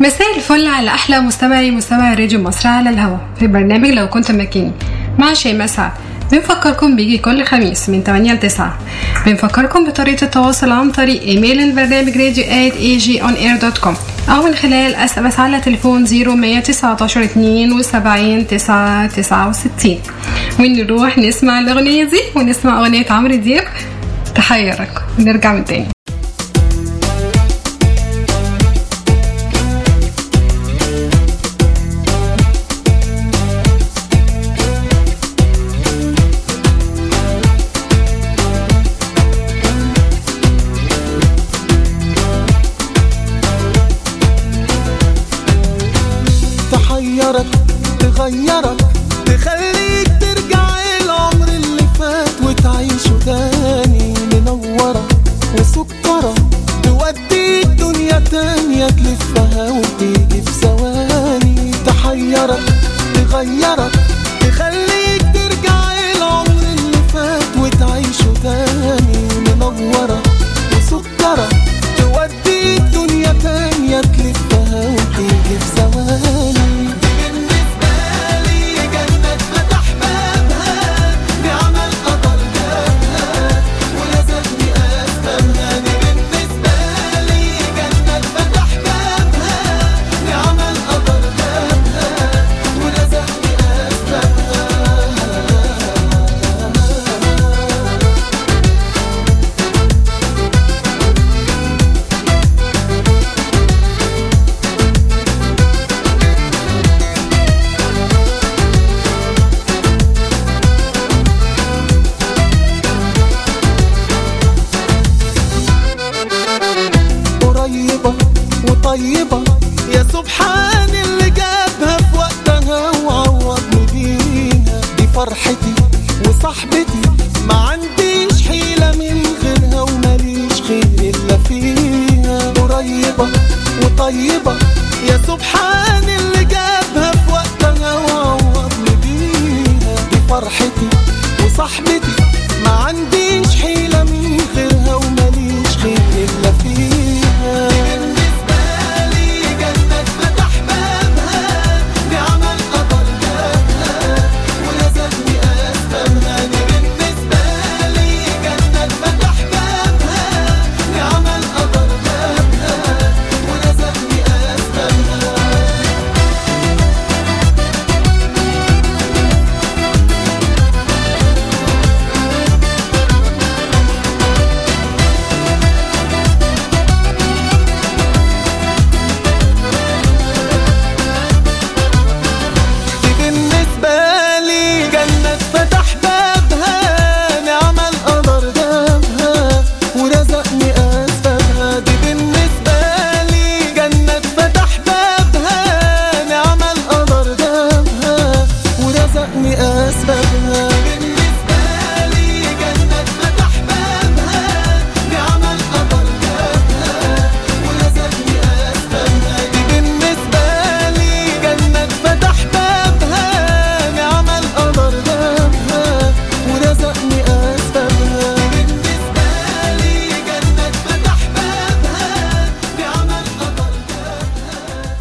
مساء الفل على احلى مستمعي مستمع راديو مصر على الهوا في برنامج لو كنت مكاني مع شيماء سعد بنفكركم بيجي كل خميس من 8 ل 9 بنفكركم بطريقة التواصل عن طريق ايميل البرنامج راديو at agonair.com او من خلال اس ام اس على تليفون 0119 72 9 69 ونروح نسمع الاغنية دي ونسمع اغنية عمرو دياب تحيرك ونرجع من تاني تحيرك تغيرك تخليك ترجع العمر اللي فات وتعيشه تاني منورة وسكرة توديك دنيا تانية تلفها وتيجي في ثواني تحيرك تغيرك تخليك ترجع العمر اللي فات وتعيشه تاني منورة وسكرة توديك دنيا تانية تلفها وتيجي في ثواني بالنسبة لي جنة فتح بابها بعمل قدر جابها ولازمني أفهمها دي بالنسبة لي جنة فتح بابها بعمل قدر جابها ولازمني أفهمها قريبة وطيبة يا سبحان اللي جابها في وقتها وعوضني بيها دي فرحتي وصاحبتي ما عنديش حيلة من غيرها وماليش خير إلا فيها قريبة وطيبة يا سبحان اللي جابها في وقتها وعوضني بيها دي فرحتي وصاحبتي ما عنديش حيلة من غيرها وماليش خير إلا فيها بالنسبة لي جنة فتح بابها بعمل قدر جابها ولازمني أفهمها دي بالنسبة لي جنة فتح بابها بعمل قدر جابها ولازمني أفهمها دي بالنسبة لي جنة فتح بابها نعم القدر جابها ورزقني أسبابها دي بالنسبة لي جنة فتح بابها نعم القدر جابها ورزقني أسبابها بالنسبة لي جنة فتح بابها نعم القدر جابها ورزقني أسبابها دي بالنسبة لي جنة فتح بابها نعم القدر جابها ورزقني أسبابها بالنسبة لي جنة فتح بابها نعم القدر جابها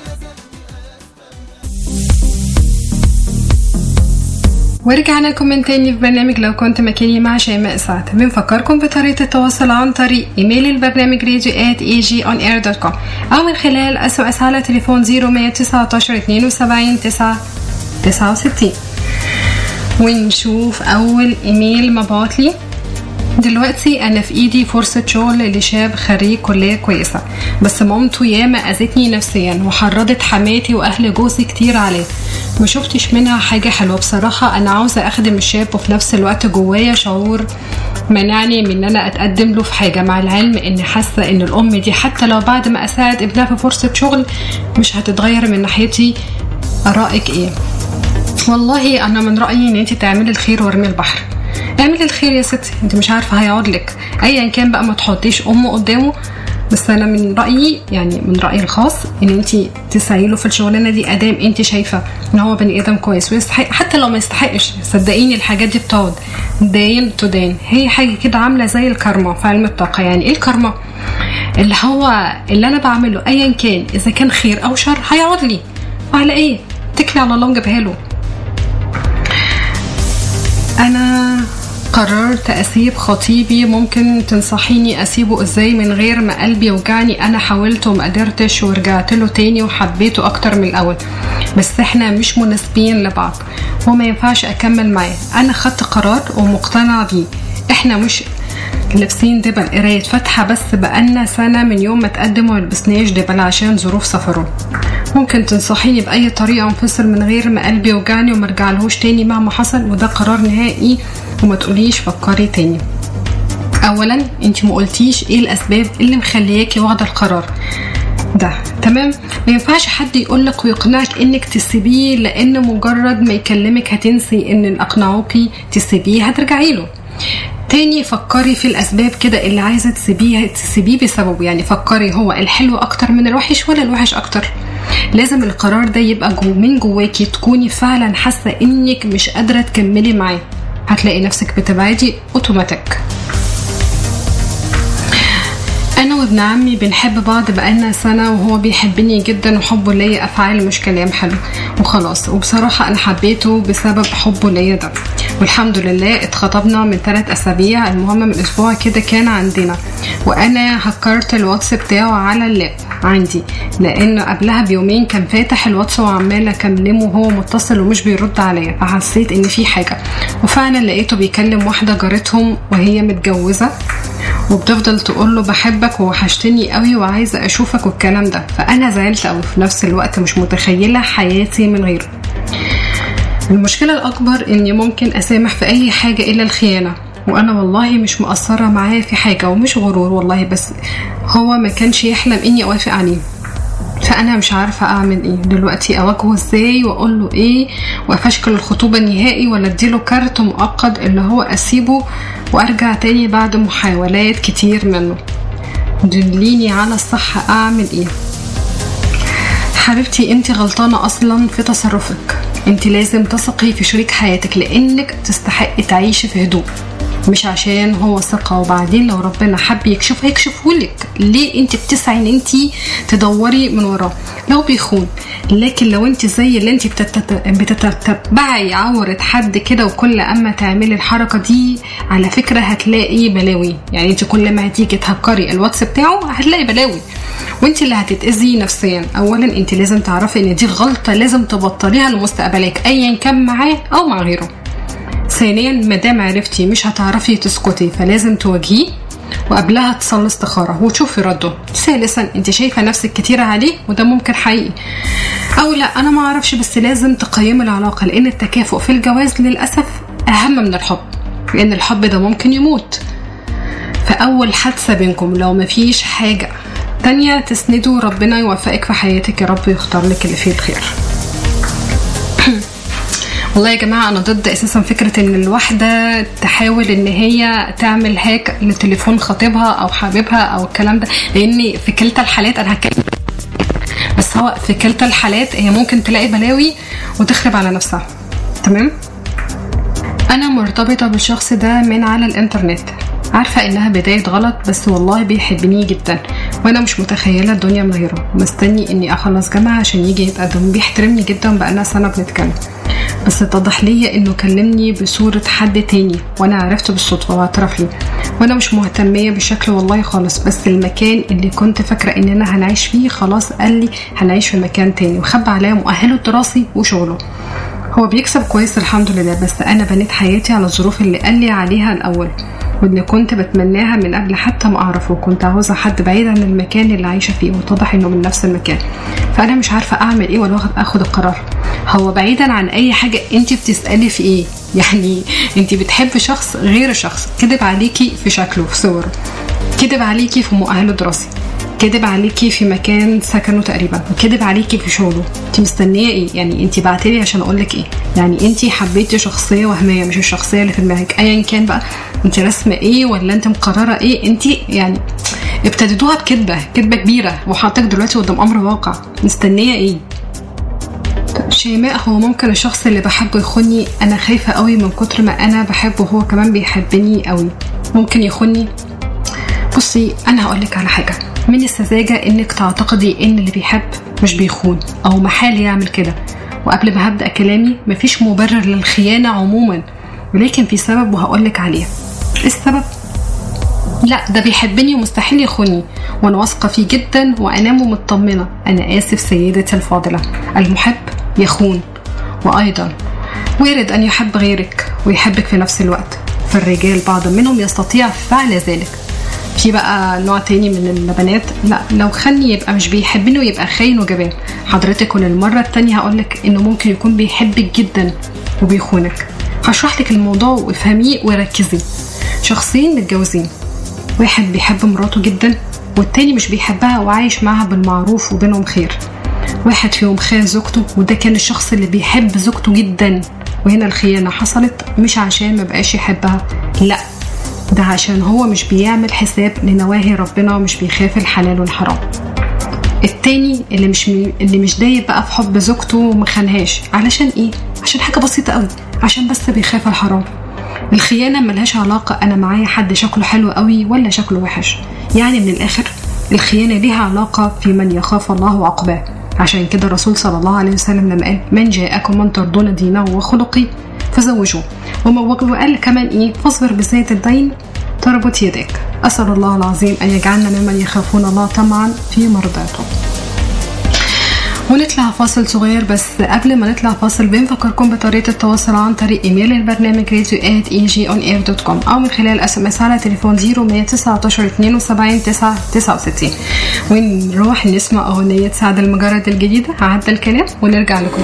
ورجعنا لكم من تاني في برنامج لو كنت مكاني مع شيماء سعد بنفكركم بطريقة التواصل عن طريق ايميل البرنامج راديو at agonair.com او من خلال اس ام اس على تليفون 0119 72 9 69 ونشوف اول ايميل مبعوت لي دلوقتي انا في ايدي فرصة شغل لشاب خريج كلية كويسة بس مامته ياما اذتني نفسيا وحرضت حماتي واهل جوزي كتير عليه ما شفتش منها حاجة حلوة بصراحة انا عاوزة اخدم الشاب وفي نفس الوقت جوايا شعور منعني من ان انا اتقدم له في حاجة مع العلم اني حاسة ان الام دي حتى لو بعد ما اساعد ابنها في فرصة شغل مش هتتغير من ناحيتي ارائك ايه والله انا من رايي ان انت تعملي الخير وارمي البحر اعملي الخير يا ستي انت مش عارفه هيقعد لك ايا كان بقى ما تحطيش امه قدامه بس انا من رايي يعني من رايي الخاص ان انت تسعي له في الشغلانه دي ادام انت شايفه ان هو بني ادم كويس ويستحق حتى لو ما يستحقش صدقيني الحاجات دي بتقعد داين تو داين هي حاجه كده عامله زي الكارما في علم الطاقه يعني ايه الكارما اللي هو اللي انا بعمله ايا كان اذا كان خير او شر هيقعد لي وعلى ايه اتكلي على الله وجابها له انا قررت اسيب خطيبي ممكن تنصحيني اسيبه ازاي من غير ما قلبي يوجعني انا حاولت وما قدرتش ورجعت له تاني وحبيته اكتر من الاول بس احنا مش مناسبين لبعض وما ينفعش اكمل معاه انا خدت قرار ومقتنعه بيه احنا مش لابسين دبل قراية فاتحة بس بقالنا سنة من يوم ما تقدم وما لبسناش دبل عشان ظروف سفره ممكن تنصحيني بأي طريقة انفصل من غير ما قلبي يوجعني وما ارجعلهوش تاني مهما حصل وده قرار نهائي وما تقوليش فكري تاني اولا انت ما قلتيش ايه الاسباب اللي مخلياكي واخده القرار ده تمام ما ينفعش حد يقولك ويقنعك انك تسيبيه لان مجرد ما يكلمك هتنسي ان اقنعوكي تسيبيه هترجعي له تاني فكري في الاسباب كده اللي عايزه تسيبيه تسيبيه بسببه يعني فكري هو الحلو اكتر من الوحش ولا الوحش اكتر لازم القرار ده يبقى جو من جواكي تكوني فعلا حاسه انك مش قادره تكملي معاه هتلاقي نفسك بتبعدي اوتوماتيك انا وابن عمي بنحب بعض بقالنا سنه وهو بيحبني جدا وحبه ليا افعال مش كلام حلو وخلاص وبصراحه انا حبيته بسبب حبه ليا ده والحمد لله اتخطبنا من ثلاث اسابيع المهم من اسبوع كده كان عندنا وانا هكرت الواتس بتاعه على اللاب عندي لانه قبلها بيومين كان فاتح الواتس وعمال اكلمه وهو متصل ومش بيرد عليا فحسيت ان في حاجه وفعلا لقيته بيكلم واحده جارتهم وهي متجوزه وبتفضل تقول له بحبك ووحشتني قوي وعايزه اشوفك والكلام ده فانا زعلت قوي في نفس الوقت مش متخيله حياتي من غيره المشكله الاكبر اني ممكن اسامح في اي حاجه الا الخيانه وانا والله مش مقصره معاه في حاجه ومش غرور والله بس هو ما كانش يحلم اني اوافق عليه فانا مش عارفه اعمل ايه دلوقتي اواجهه ازاي واقول له ايه وافشكل الخطوبه نهائي ولا اديله كارت مؤقت اللي هو اسيبه وارجع تاني بعد محاولات كتير منه دليني على الصح اعمل ايه حبيبتي انت غلطانه اصلا في تصرفك انت لازم تثقي في شريك حياتك لانك تستحقي تعيشي في هدوء مش عشان هو ثقة وبعدين لو ربنا حب يكشف هيكشفهولك ليه انت بتسعي ان انت تدوري من وراه لو بيخون لكن لو انت زي اللي انت بتتبعي عورة حد كده وكل اما تعملي الحركة دي على فكرة هتلاقي بلاوي يعني انت كل ما هتيجي تهكري الواتس بتاعه هتلاقي بلاوي وانت اللي هتتأذي نفسيا اولا انت لازم تعرفي ان دي غلطة لازم تبطليها لمستقبلك ايا كان معاه او مع غيره ثانيا مادام عرفتي مش هتعرفي تسكتي فلازم تواجهيه وقبلها تصلي استخارة وتشوفي رده ثالثا انت شايفة نفسك كتيرة عليه وده ممكن حقيقي او لا انا ما اعرفش بس لازم تقيمي العلاقة لان التكافؤ في الجواز للأسف اهم من الحب لان الحب ده ممكن يموت فاول حادثة بينكم لو مفيش حاجة تانية تسندوا ربنا يوفقك في حياتك يا رب يختار لك اللي فيه الخير والله يا جماعة أنا ضد أساسا فكرة إن الواحدة تحاول إن هي تعمل هاك لتليفون خطيبها أو حبيبها أو الكلام ده لأن في كلتا الحالات أنا هتكلم بس هو في كلتا الحالات هي ممكن تلاقي بلاوي وتخرب على نفسها تمام أنا مرتبطة بالشخص ده من على الإنترنت عارفة إنها بداية غلط بس والله بيحبني جدا وأنا مش متخيلة الدنيا من غيره مستني إني أخلص جامعة عشان يجي يتقدم بيحترمني جدا بقالنا سنة بنتكلم بس اتضح ليا انه كلمني بصورة حد تاني وانا عرفت بالصدفة واعترف لي وانا مش مهتمية بالشكل والله خالص بس المكان اللي كنت فاكرة اننا هنعيش فيه خلاص قال لي هنعيش في مكان تاني وخبى عليا مؤهله الدراسي وشغله هو بيكسب كويس الحمد لله بس انا بنيت حياتي على الظروف اللي قال لي عليها الاول واللي كنت بتمناها من قبل حتى ما اعرفه كنت عاوزة حد بعيد عن المكان اللي عايشة فيه واتضح انه من نفس المكان فانا مش عارفة اعمل ايه ولا اخد القرار هو بعيدا عن اي حاجة انت بتسألي في ايه يعني انت بتحبي شخص غير شخص كذب عليكي في شكله في صوره كذب عليكي في مؤهله الدراسي كذب عليكي في مكان سكنه تقريبا وكذب عليكي في شغله انت مستنيه ايه يعني انت بعتلي عشان اقول لك ايه يعني انت حبيتي شخصيه وهميه مش الشخصيه اللي في دماغك ايا كان بقى انت رسمه ايه ولا انت مقرره ايه انت يعني ابتديتوها بكدبة كدبة كبيرة وحطك دلوقتي قدام أمر واقع مستنية إيه؟ شيماء هو ممكن الشخص اللي بحبه يخوني أنا خايفة قوي من كتر ما أنا بحبه هو كمان بيحبني قوي ممكن يخوني بصي أنا هقولك على حاجة من السذاجة إنك تعتقدي إن اللي بيحب مش بيخون أو محال يعمل كده وقبل ما هبدأ كلامي مفيش مبرر للخيانة عموما ولكن في سبب وهقولك عليه السبب لا ده بيحبني ومستحيل يخوني وانا واثقه فيه جدا وانام مطمنه انا اسف سيدتي الفاضله المحب يخون وايضا وارد ان يحب غيرك ويحبك في نفس الوقت فالرجال بعض منهم يستطيع فعل ذلك في بقى نوع تاني من البنات لا لو خني يبقى مش بيحبني ويبقى خاين وجبان حضرتك وللمرة التانية هقولك انه ممكن يكون بيحبك جدا وبيخونك هشرح لك الموضوع وافهميه وركزي شخصين متجوزين واحد بيحب مراته جدا والتاني مش بيحبها وعايش معاها بالمعروف وبينهم خير واحد فيهم خان زوجته وده كان الشخص اللي بيحب زوجته جدا وهنا الخيانة حصلت مش عشان ما بقاش يحبها لا ده عشان هو مش بيعمل حساب لنواهي ربنا ومش بيخاف الحلال والحرام التاني اللي مش مي... اللي مش دايب بقى في حب زوجته ومخانهاش علشان ايه عشان حاجه بسيطه قوي عشان بس بيخاف الحرام الخيانه ملهاش علاقه انا معايا حد شكله حلو قوي ولا شكله وحش يعني من الاخر الخيانه ليها علاقه في من يخاف الله وعقباه عشان كده الرسول صلى الله عليه وسلم لما قال من جاءكم من ترضون دينه وخلقه فزوجوه وقال كمان ايه فاصبر بذات الدين تربط يدك أسأل الله العظيم أن يجعلنا ممن يخافون الله طمعا في مرضاته ونطلع فاصل صغير بس قبل ما نطلع فاصل بنفكركم بطريقة التواصل عن طريق ايميل البرنامج راديو ات اي جي اون اير دوت كوم او من خلال اس ام اس على تليفون 0119 72 9 69 ونروح نسمع اغنية سعد المجرد الجديدة عدى الكلام ونرجع لكم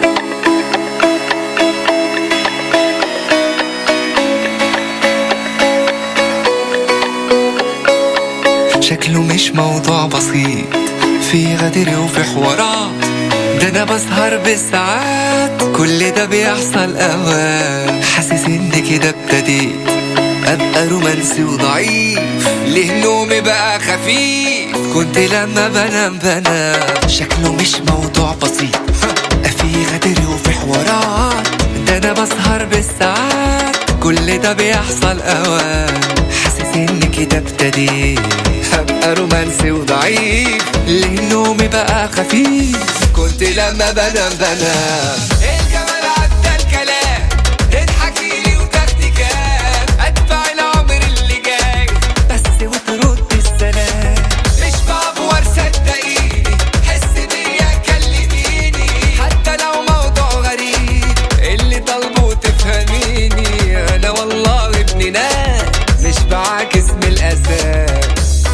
شكله مش موضوع بسيط في غدر وفي حوارات ده انا بسهر بالساعات كل ده بيحصل اوقات حاسس ان كده ابتديت ابقى رومانسي وضعيف ليه نومي بقى خفيف كنت لما بنام بنام شكله مش موضوع بسيط في غدر وفي حوارات ده انا بسهر بالساعات كل ده بيحصل اوقات حاسس ان كده ابتديت هبقى رومانسي وضعيف ليه نومي بقى خفيف كنت لما بنام بنام الجمال عدى الكلام تضحكي لي وتاخدي كام ادفع العمر اللي جاي بس وترد السلام مش بعبور صدقيني حس بيا كلميني حتى لو موضوع غريب اللي طالبه تفهميني انا والله ابن ناس مش بعاكس من الاساس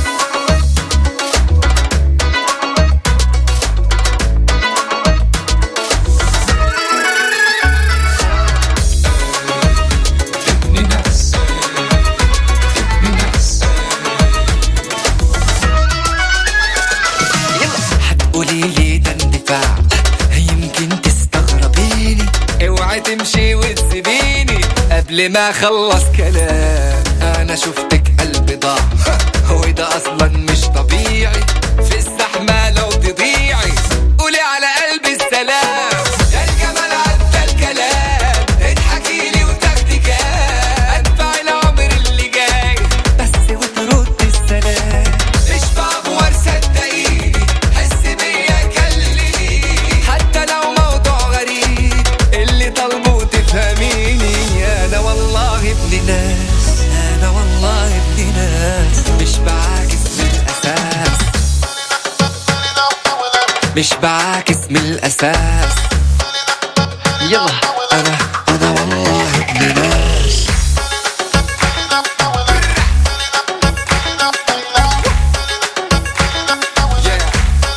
هتقولي لي ده اندفاع يمكن تستغربيني اوعي تمشي وتسيبيني قبل ما اخلص كلام انا شفتك قلبي ضاع وده اصلا مش طبيعي في الزحمه لو تضيعي قولي على قلبي السلام يا الجمال عدى الكلام اضحكي لي وتاخدي كام ادفع العمر اللي جاي بس وترد السلام مش بعبور صدقيني حس بيا كلميني حتى لو موضوع غريب اللي طالبه تفهميني انا والله ابن ناس انا والله ابن ناس مش بعاكس من الاساس مش بعاكس من الاساس يلا انا انا والله ابن ناس Yeah.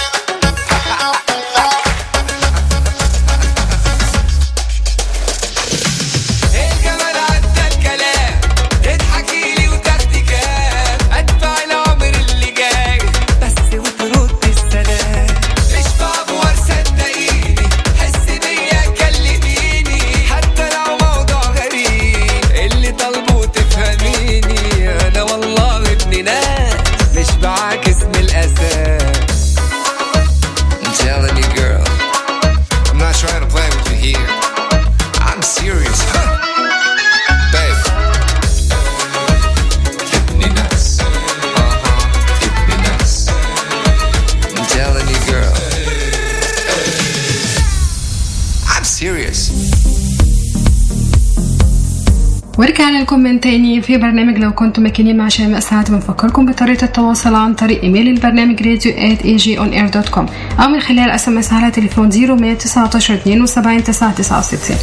الجمال عدى الكلام تضحكي لي وتاخدي كام ادفع العمر اللي جاي بس وترد السلام مش بعبور صدقيني حس بيا كلميني ورجعنا لكم من تاني في برنامج لو كنتم مكانين مع شيماء سعد بنفكركم بطريقة التواصل عن طريق ايميل البرنامج راديو at agonair.com او من خلال اس ام اس على تليفون 0119 72 969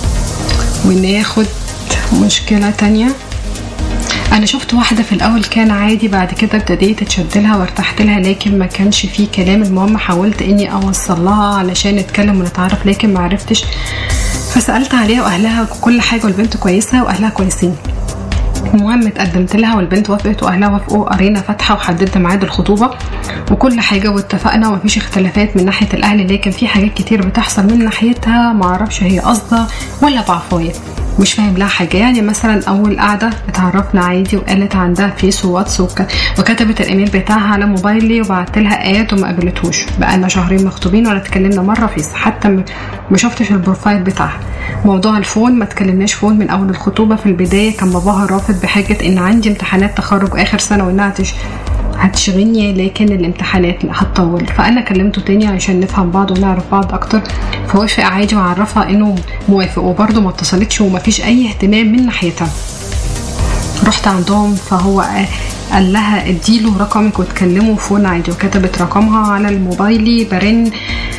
وناخد مشكلة تانية انا شفت واحده في الاول كان عادي بعد كده ابتديت اتشد لها وارتحت لها لكن ما كانش فيه كلام المهم حاولت اني اوصل لها علشان نتكلم ونتعرف لكن ما عرفتش فسالت عليها واهلها كل حاجه والبنت كويسه واهلها كويسين المهم اتقدمت لها والبنت وافقت واهلها وافقوا قرينا فاتحه وحددت ميعاد الخطوبه وكل حاجه واتفقنا ومفيش اختلافات من ناحيه الاهل لكن في حاجات كتير بتحصل من ناحيتها معرفش هي قصده ولا بعفويه مش فاهم لها حاجه يعني مثلا اول قعده اتعرفنا عادي وقالت عندها فيس وواتس وك... وكتبت الايميل بتاعها على موبايلي وبعت لها ايات وما قابلتهوش بقالنا شهرين مخطوبين ولا اتكلمنا مره فيس حتى م... ما شفتش البروفايل بتاعها موضوع الفون ما اتكلمناش فون من اول الخطوبه في البدايه كان باباها رافض بحجه ان عندي امتحانات تخرج واخر سنه وانها تش... هتشغلني لكن الامتحانات هتطول فانا كلمته تاني عشان نفهم بعض ونعرف بعض اكتر فوافق عادي وعرفها انه موافق وبرضه ما اتصلتش ومفيش اي اهتمام من ناحيتها رحت عندهم فهو قال لها اديله رقمك وتكلموا فون عادي وكتبت رقمها على الموبايلي برن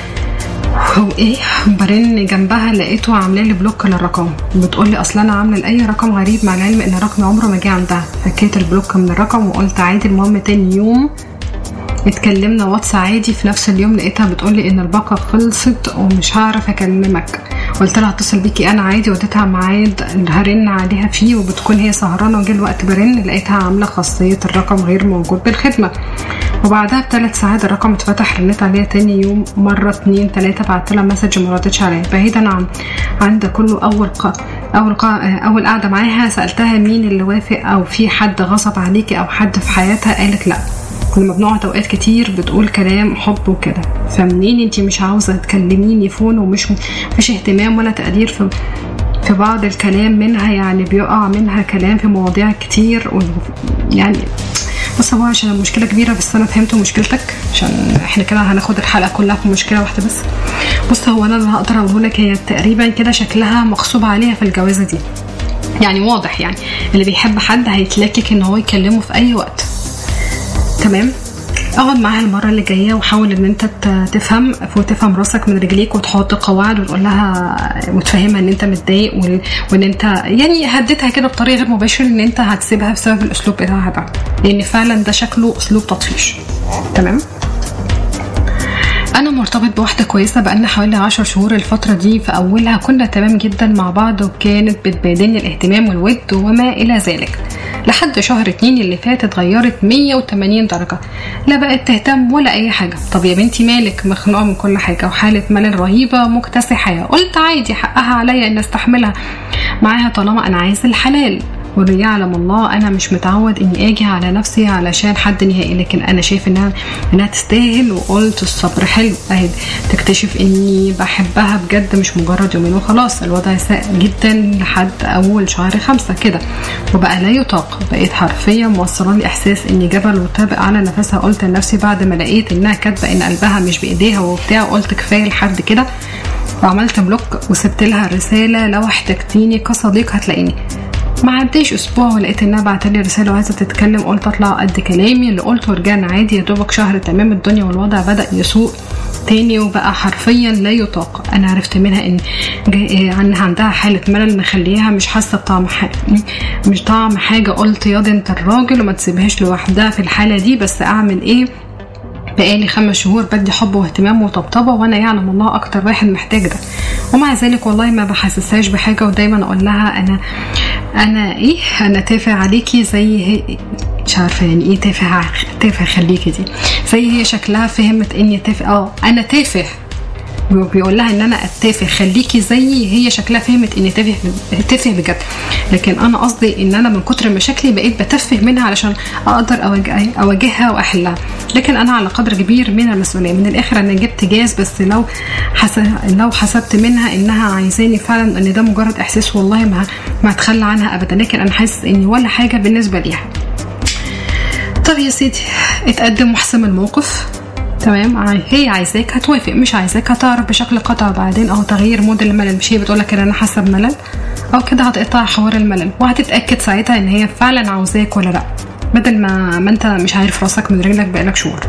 وايه برن جنبها لقيته عامله لي بلوك للرقم بتقول لي اصل انا عامله لاي رقم غريب مع العلم ان رقمي عمره ما جه عندها فكيت البلوك من الرقم وقلت عادي المهم تاني يوم اتكلمنا واتس عادي في نفس اليوم لقيتها بتقول لي ان الباقه خلصت ومش هعرف اكلمك قلت لها اتصل بيكي انا عادي واديتها ميعاد هرن عليها فيه وبتكون هي سهرانه وجه الوقت برن لقيتها عامله خاصيه الرقم غير موجود بالخدمه وبعدها بثلاث ساعات الرقم اتفتح رنيت عليها تاني يوم مرة اتنين تلاتة بعت لها مسج ما ردتش عليا بعيدا عن عن ده كله أول قا أول قا أول قعدة معاها سألتها مين اللي وافق أو في حد غصب عليكي أو حد في حياتها قالت لأ لما بنقعد اوقات كتير بتقول كلام حب وكده فمنين انتي مش عاوزه تكلميني فون ومش مفيش اهتمام ولا تقدير في في بعض الكلام منها يعني بيقع منها كلام في مواضيع كتير يعني بص هو عشان المشكلة كبيرة بس أنا فهمت مشكلتك عشان احنا كده هناخد الحلقة كلها في مشكلة واحدة بس بص هو أنا اللي هقدر أقوله لك هي تقريبا كده شكلها مغصوب عليها في الجوازة دي يعني واضح يعني اللي بيحب حد هيتلكك ان هو يكلمه في اي وقت تمام اقعد معاها المره اللي جايه وحاول ان انت تفهم وتفهم راسك من رجليك وتحط قواعد وتقول لها وتفهمها ان انت متضايق وان انت يعني هديتها كده بطريقه غير مباشره ان انت هتسيبها بسبب الاسلوب بتاعها ده لان فعلا ده شكله اسلوب تطفيش تمام انا مرتبط بواحده كويسه بقالنا حوالي عشر شهور الفتره دي في اولها كنا تمام جدا مع بعض وكانت بتبادلني الاهتمام والود وما الى ذلك لحد شهر اتنين اللي فات اتغيرت 180 درجة لا بقت تهتم ولا أي حاجة طب يا بنتي مالك مخنوقة من كل حاجة وحالة ملل رهيبة مكتسحة قلت عادي حقها عليا إن استحملها معاها طالما أنا عايز الحلال واللي يعلم الله انا مش متعود اني اجي على نفسي علشان حد نهائي لكن انا شايف انها انها تستاهل وقلت الصبر حلو اهي تكتشف اني بحبها بجد مش مجرد يومين وخلاص الوضع ساء جدا لحد اول شهر خمسة كده وبقى لا يطاق بقيت حرفيا موصله لي احساس اني جبل وطابق على نفسها قلت لنفسي بعد ما لقيت انها كاتبه ان قلبها مش بايديها وبتاع قلت كفايه لحد كده وعملت بلوك وسبت لها رساله لو احتجتيني كصديق هتلاقيني ما عداش اسبوع ولقيت انها بعتلي رساله وعايزه تتكلم قلت اطلع قد كلامي اللي قلته ورجعنا عادي يا دوبك شهر تمام الدنيا والوضع بدا يسوء تاني وبقى حرفيا لا يطاق انا عرفت منها ان عنها عندها حاله ملل مخليها مش حاسه بطعم حاجه مش طعم حاجه قلت ياض انت الراجل وما تسيبهاش لوحدها في الحاله دي بس اعمل ايه بقالي خمس شهور بدي حب واهتمام وطبطبه وانا يعلم الله اكتر واحد محتاج ده ومع ذلك والله ما بحسسهاش بحاجه ودايما اقول لها انا انا ايه انا تافه عليكي زي هي مش عارفه يعني ايه تافه تافه خليكي دي زي هي شكلها فهمت اني تافه اه انا تافه بيقول لها ان انا التافه خليكي زيي هي شكلها فهمت اني تافه تافه بجد لكن انا قصدي ان انا من كتر مشاكلي بقيت بتفه منها علشان اقدر اواجهها واحلها لكن انا على قدر كبير من المسؤوليه من الاخر انا جبت جاز بس لو حس... لو حسبت منها انها عايزاني فعلا ان ده مجرد احساس والله ما ما اتخلى عنها ابدا لكن انا حاسس اني ولا حاجه بالنسبه ليها طب يا سيدي اتقدم واحسم الموقف تمام هي عايزاك هتوافق مش عايزاك هتعرف بشكل قطع بعدين او تغيير مود الملل مش هي بتقولك ان انا حاسه بملل او كده هتقطع حوار الملل وهتتاكد ساعتها ان هي فعلا عاوزاك ولا لا بدل ما ما انت مش عارف راسك من رجلك بقالك شهور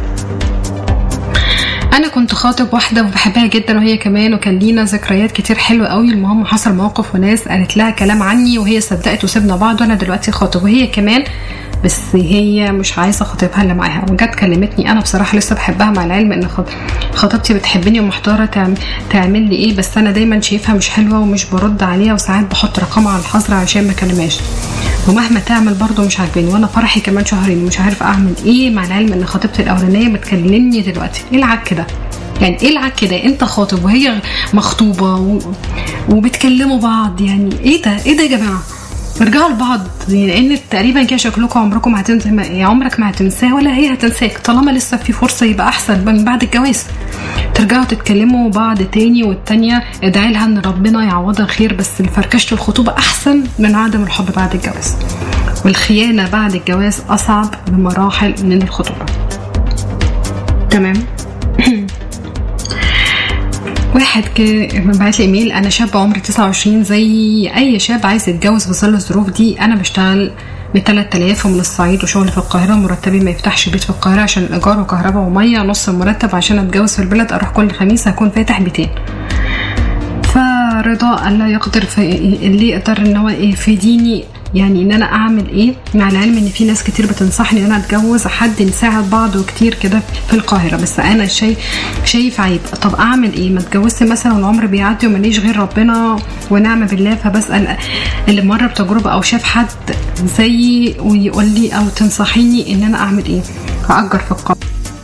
انا كنت خاطب واحده وبحبها جدا وهي كمان وكان لينا ذكريات كتير حلوه قوي المهم حصل موقف وناس قالت لها كلام عني وهي صدقت وسيبنا بعض وانا دلوقتي خاطب وهي كمان بس هي مش عايزه خطيبها اللي معاها وجت كلمتني انا بصراحه لسه بحبها مع العلم ان خط- خطيبتي بتحبني ومحتاره تعم- تعمل لي ايه بس انا دايما شايفها مش حلوه ومش برد عليها وساعات بحط رقمها على الحظر عشان ما اكلمهاش ومهما تعمل برضه مش عاجباني وانا فرحي كمان شهرين ومش عارفه اعمل ايه مع العلم ان خطيبتي الاولانيه بتكلمني دلوقتي ايه العك ده يعني ايه العك ده انت خاطب وهي مخطوبه و... وبتكلموا بعض يعني ايه ده ايه ده يا جماعه ارجعوا لبعض لان تقريبا كده شكلكم عمركم ما هتنسى ما- يعني عمرك ما هتنساه ولا هي هتنساك طالما لسه في فرصه يبقى احسن من بعد الجواز ترجعوا تتكلموا بعض تاني والتانية ادعي لها ان ربنا يعوضها خير بس فركشة الخطوبة احسن من عدم الحب بعد الجواز والخيانة بعد الجواز اصعب بمراحل من الخطوبة تمام واحد بعت لي ايميل انا شاب عمري 29 زي اي شاب عايز يتجوز في ظل الظروف دي انا بشتغل ب 3000 ومن الصعيد وشغل في القاهره مرتبي ما يفتحش بيت في القاهره عشان الايجار وكهرباء وميه نص المرتب عشان اتجوز في البلد اروح كل خميس هكون فاتح بيتين فرضا الا يقدر في اللي يقدر ان هو ايه يفيديني يعني ان انا اعمل ايه مع العلم ان في ناس كتير بتنصحني ان انا اتجوز حد نساعد بعض وكتير كده في القاهره بس انا شايف شايف عيب طب اعمل ايه ما اتجوزت مثلا والعمر بيعدي وماليش غير ربنا ونعم بالله فبسال اللي مر بتجربه او شاف حد زيي ويقول لي او تنصحيني ان انا اعمل ايه ااجر في القاهره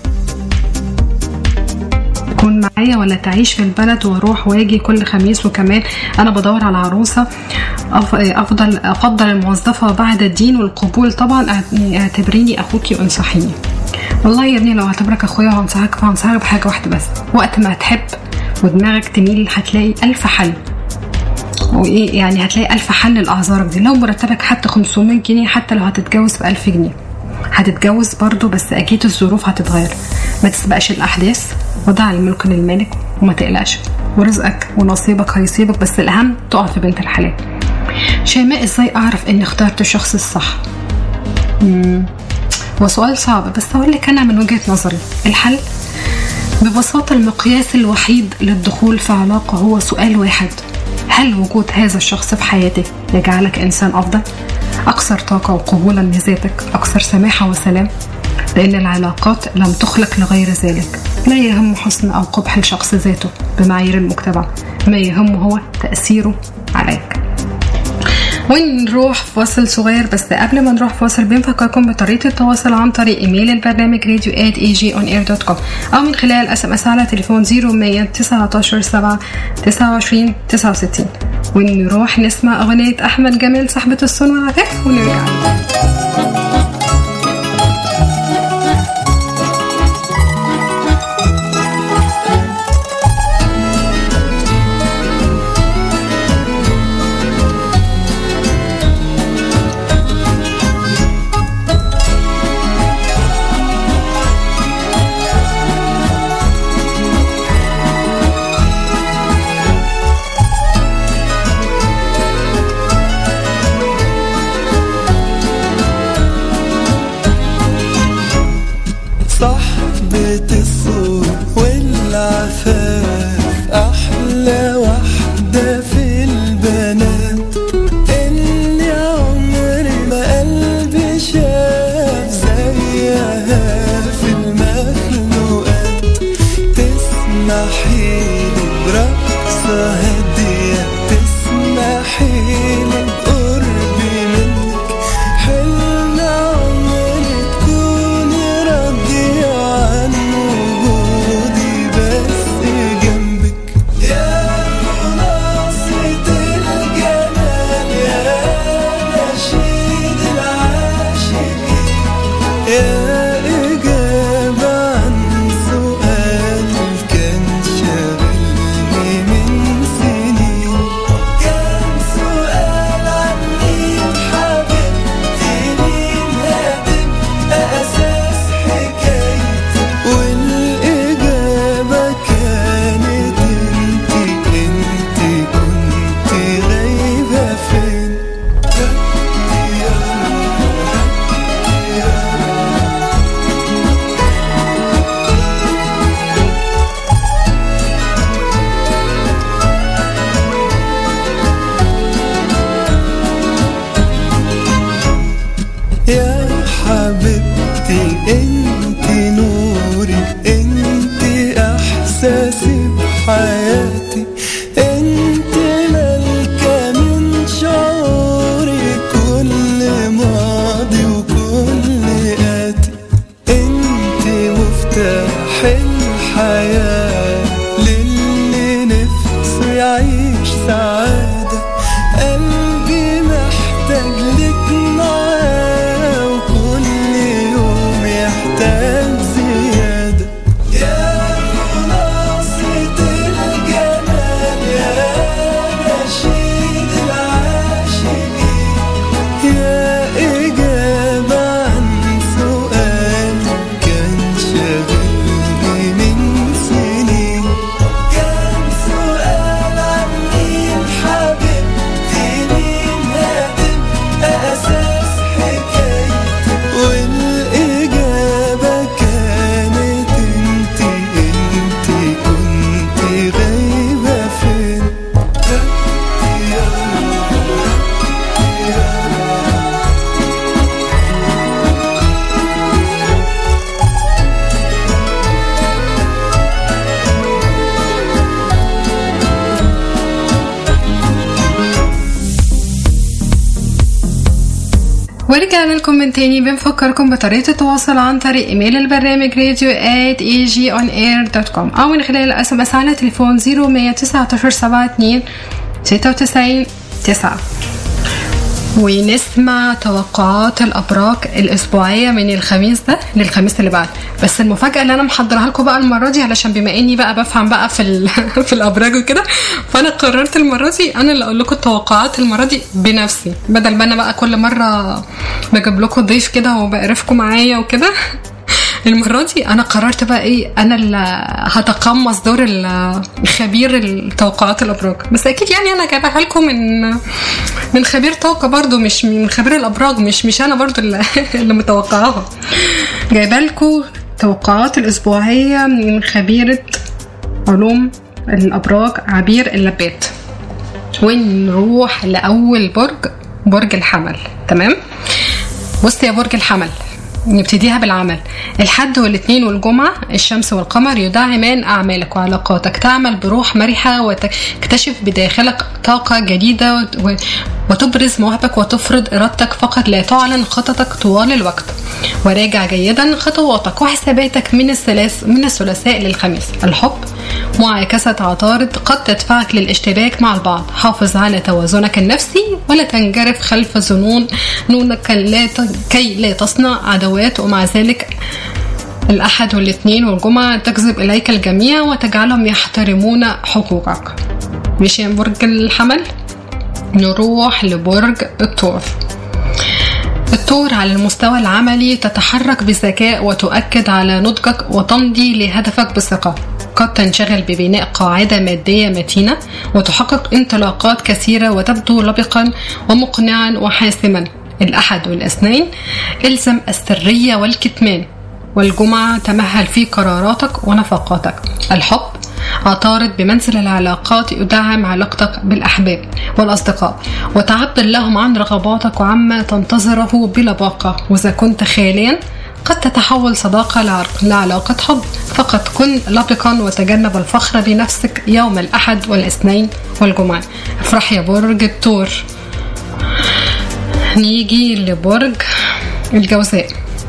تكون معايا ولا تعيش في البلد واروح واجي كل خميس وكمان انا بدور على عروسه أف- افضل افضل الموظفه بعد الدين والقبول طبعا اعت- اعتبريني اخوكي وانصحيني والله يا ابني لو اعتبرك اخويا وهنصحك فهنصحك بحاجه واحده بس وقت ما هتحب ودماغك تميل هتلاقي الف حل وايه يعني هتلاقي الف حل لاعذارك دي لو مرتبك حتى 500 جنيه حتى لو هتتجوز ب 1000 جنيه هتتجوز برضه بس اكيد الظروف هتتغير ما تسبقش الاحداث ودع الملك للمالك وما تقلقش ورزقك ونصيبك هيصيبك بس الاهم تقع في بنت الحلال شيماء ازاي اعرف اني اخترت الشخص الصح مم. هو سؤال صعب بس اقول لك انا من وجهه نظري الحل ببساطة المقياس الوحيد للدخول في علاقة هو سؤال واحد هل وجود هذا الشخص في حياتك يجعلك إنسان أفضل؟ أكثر طاقة وقبولا لذاتك أكثر سماحة وسلام؟ لأن العلاقات لم تخلق لغير ذلك لا يهم حسن أو قبح الشخص ذاته بمعايير المجتمع ما يهم هو تأثيره عليك ونروح فاصل صغير بس قبل ما نروح فاصل بنفكركم بطريقة التواصل عن طريق ايميل البرنامج راديو ات اي جي اون اير دوت كوم او من خلال اس ام اس على تليفون 0100 19 7 29 69 ونروح نسمع اغنية احمد جمال صاحبة الصون والعفاف ونرجع حياتي انت ملكة من شعوري كل ماضي وكل آتي انت مفتاح الحياة للي نفسه يعيش سعادة قلبي محتاج لك معاه وكل يوم يحتاج زيادة يا مناصة الجمال يا نشيد العاشقين يا إجابة عن سؤال كان شاغلني من سنين كان سؤال عن مين حبيبتي مين هتبقى أساس حكايتي والإجابة كانت انتي انتي كنتي غايبة فين يا ورجعنا لكم من تاني بنفكركم بطريقة التواصل عن طريق ايميل البرنامج راديو at egonair.com او من خلال الاس ام اس على تليفون 0119 72 96 9 ونسمع توقعات الابراج الاسبوعيه من الخميس ده للخميس اللي بعد بس المفاجاه اللي انا محضرها لكم بقى المره دي علشان بما اني بقى بفهم بقى في ال... في الابراج وكده فانا قررت المره دي انا اللي اقول لكم التوقعات المره دي بنفسي بدل ما انا بقى كل مره بجيب لكم ضيف كده وبقرفكم معايا وكده المرة دي أنا قررت بقى إيه أنا اللي هتقمص دور ال- خبير التوقعات الأبراج بس أكيد يعني أنا جايبها لكم من من خبير طاقة برضو مش من خبير الأبراج مش مش أنا برضو اللي, اللي متوقعاها جايبة لكم توقعات الأسبوعية من خبيرة علوم الأبراج عبير اللبات ونروح لأول برج برج الحمل تمام بص يا برج الحمل نبتديها بالعمل الحد والاثنين والجمعة الشمس والقمر يدعمان أعمالك وعلاقاتك تعمل بروح مرحة وتكتشف بداخلك طاقة جديدة وت- وتبرز مواهبك وتفرض إرادتك فقط لا تعلن خططك طوال الوقت وراجع جيدا خطواتك وحساباتك من الثلاث من الثلاثاء للخميس الحب معاكسة عطارد قد تدفعك للاشتباك مع البعض حافظ على توازنك النفسي ولا تنجرف خلف ظنون نونك لا ت- كي لا تصنع عدوات ومع ذلك الأحد والاثنين والجمعة تجذب إليك الجميع وتجعلهم يحترمون حقوقك مش يا برج الحمل نروح لبرج الثور الثور على المستوى العملي تتحرك بذكاء وتؤكد على نضجك وتمضي لهدفك بثقة قد تنشغل ببناء قاعدة مادية متينة وتحقق انطلاقات كثيرة وتبدو لبقا ومقنعا وحاسما الأحد والاثنين الزم السرية والكتمان والجمعة تمهل في قراراتك ونفقاتك الحب عطارد بمنزل العلاقات يدعم علاقتك بالأحباب والأصدقاء وتعبر لهم عن رغباتك وعما تنتظره بلباقة وإذا كنت خاليا قد تتحول صداقة لعر- لعلاقة حب فقط كن لبقا وتجنب الفخر بنفسك يوم الأحد والاثنين والجمعة افرح يا برج الثور نيجي لبرج الجوزاء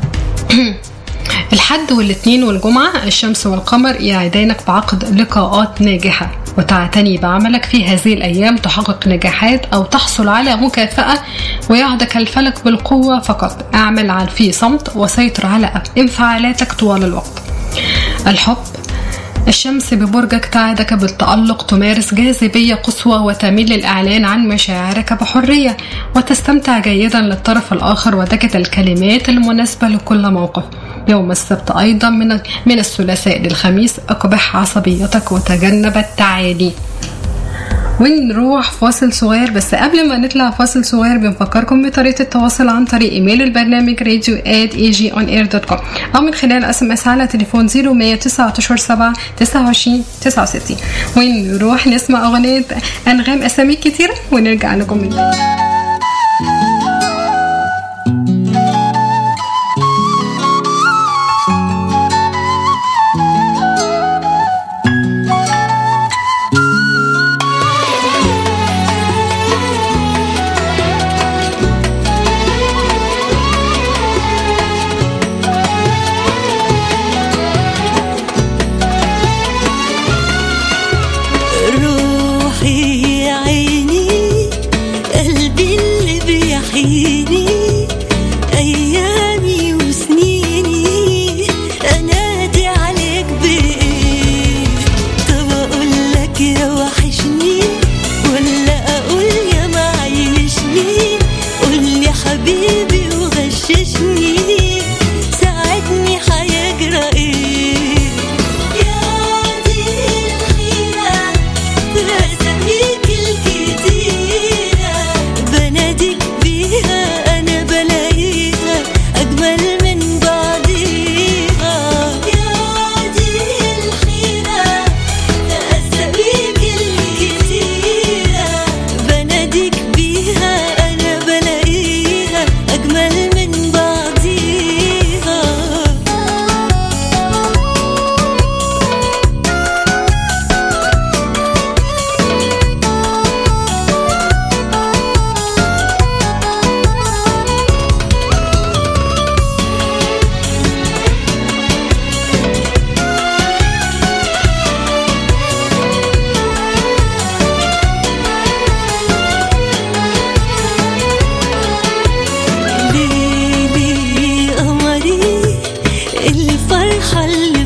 الحد والاثنين والجمعة الشمس والقمر يعدانك بعقد لقاءات ناجحة وتعتني بعملك في هذه الأيام تحقق نجاحات أو تحصل على مكافأة ويعدك الفلك بالقوة فقط اعمل على في صمت وسيطر على انفعالاتك طوال الوقت الحب الشمس ببرجك تعدك بالتألق تمارس جاذبية قصوى وتميل للإعلان عن مشاعرك بحرية وتستمتع جيدا للطرف الآخر وتجد الكلمات المناسبة لكل موقف يوم السبت أيضا من من الثلاثاء للخميس اقبح عصبيتك وتجنب التعالي ونروح فاصل صغير بس قبل ما نطلع فاصل صغير بنفكركم بطريقة التواصل عن طريق ايميل البرنامج راديو at agionair.com او من خلال اس ام اس على تليفون 0119 7 29 69 ونروح نسمع اغنية انغام اسامي كتيرة ونرجع لكم من تاني.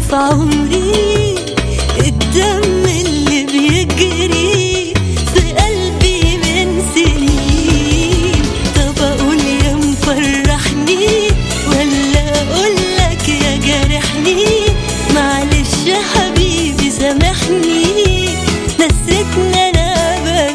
في عمري الدم اللي بيجري في قلبي من سنين طب اقول يا مفرحني ولا اقول لك يا جارحني معلش يا حبيبي سامحني نسيتني انا